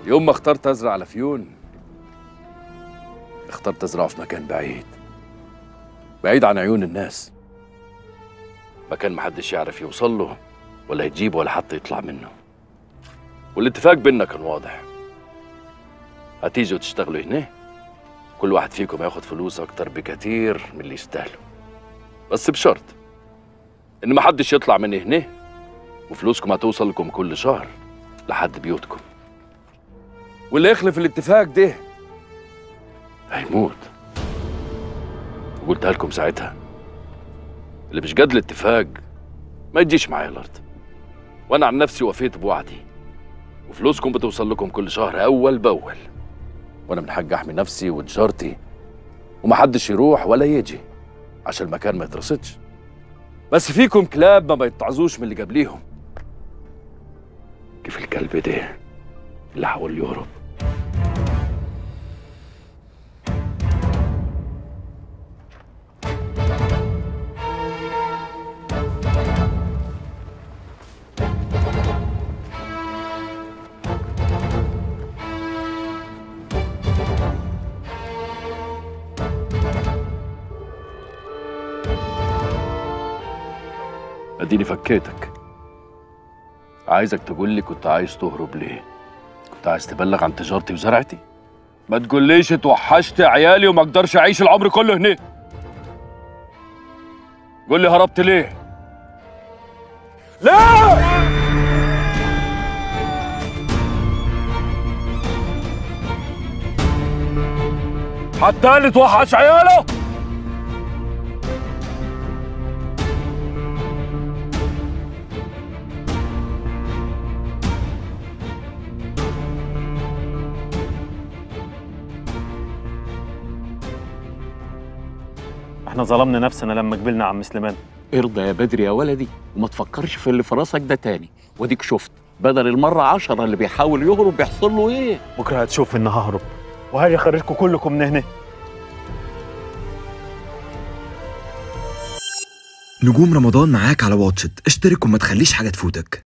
يوم ما اخترت ازرع لفيون اخترت ازرعه في مكان بعيد بعيد عن عيون الناس مكان محدش يعرف يوصل له ولا يجيبه ولا حتى يطلع منه والاتفاق بيننا كان واضح هتيجوا تشتغلوا هنا كل واحد فيكم هياخد فلوس اكتر بكتير من اللي يستاهله بس بشرط ان محدش يطلع من هنا وفلوسكم هتوصل لكم كل شهر لحد بيوتكم واللي يخلف الاتفاق ده هيموت وقلتها لكم ساعتها اللي مش قد الاتفاق ما يجيش معايا الارض وانا عن نفسي وفيت بوعدي وفلوسكم بتوصل لكم كل شهر اول باول وانا من حق احمي نفسي وتجارتي ومحدش يروح ولا يجي عشان المكان ما يترصدش بس فيكم كلاب ما بيتعظوش من اللي قبليهم كيف الكلب ده اللي حول يهرب اديني فكيتك عايزك تقول لي كنت عايز تهرب ليه كنت عايز تبلغ عن تجارتي وزرعتي ما تقوليش اتوحشت عيالي وما اقدرش اعيش العمر كله هنا قول لي هربت ليه ليه حتى اللي توحش عياله احنا ظلمنا نفسنا لما قبلنا عم سليمان ارضى يا بدري يا ولدي وما تفكرش في اللي في راسك ده تاني واديك شفت بدل المرة عشرة اللي بيحاول يهرب بيحصل له ايه بكره هتشوف اني ههرب وهاجي اخرجكم كلكم من هنا نجوم رمضان معاك على واتشت اشترك وما تخليش حاجة تفوتك